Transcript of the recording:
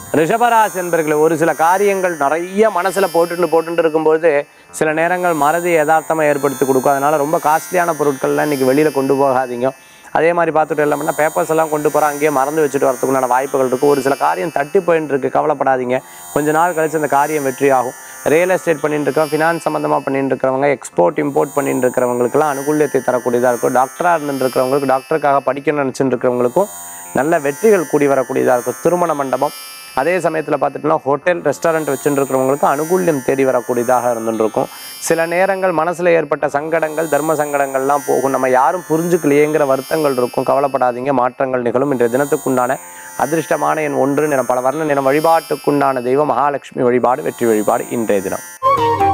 ரிஷபராசி என்பர்களே ஒரு சில காரியங்கள் நிறைய மனசில் போட்டுட்டு போட்டுட்டு இருக்கும்போது சில நேரங்கள் மறதி யதார்த்தமாக ஏற்படுத்தி கொடுக்கும் அதனால ரொம்ப காஸ்ட்லியான பொருட்கள்லாம் இன்னைக்கு வெளியில் கொண்டு போகாதீங்க அதே மாதிரி பார்த்துட்டு இல்லாமல் பேப்பர்ஸ் எல்லாம் கொண்டு போகிறோம் அங்கேயே மறந்து வச்சுட்டு வரதுக்குண்டான வாய்ப்புகள் இருக்குது ஒரு சில காரியம் தட்டி போயின்னு இருக்கு கவலைப்படாதீங்க கொஞ்ச நாள் கழிச்சு அந்த காரியம் வெற்றி ஆகும் ரியல் எஸ்டேட் பண்ணிட்டு இருக்கோம் ஃபினான்ஸ் சம்மந்தமாக பண்ணிட்டு இருக்கிறவங்க எக்ஸ்போர்ட் இம்போர்ட் பண்ணிட்டு இருக்கிறவங்களுக்குலாம் அனுகூல்யத்தை தரக்கூடியதாக இருக்கும் டாக்டராக இருந்துட்டு இருக்கிறவங்களுக்கு டாக்டருக்காக படிக்கணும்னு நினச்சிட்டு இருக்கிறவங்களுக்கும் நல்ல வெற்றிகள் கூடி வரக்கூடியதாக இருக்கும் திருமண மண்டபம் அதே சமயத்தில் பார்த்துட்டோம்னா ஹோட்டல் ரெஸ்டாரண்ட் வச்சுட்டு இருக்கிறவங்களுக்கு அனுகூல்யம் தேடி வரக்கூடியதாக இருந்துட்டு இருக்கும் சில நேரங்கள் மனசில் ஏற்பட்ட சங்கடங்கள் தர்ம சங்கடங்கள்லாம் போகும் நம்ம யாரும் புரிஞ்சுக்கலையேங்கிற வருத்தங்கள் இருக்கும் கவலைப்படாதீங்க மாற்றங்கள் நிகழும் இன்றைய தினத்துக்குண்டான அதிர்ஷ்டமான என் ஒன்று நிறம் பல வர்ண நிறம் வழிபாட்டுக்குண்டான தெய்வம் மகாலட்சுமி வழிபாடு வெற்றி வழிபாடு இன்றைய தினம்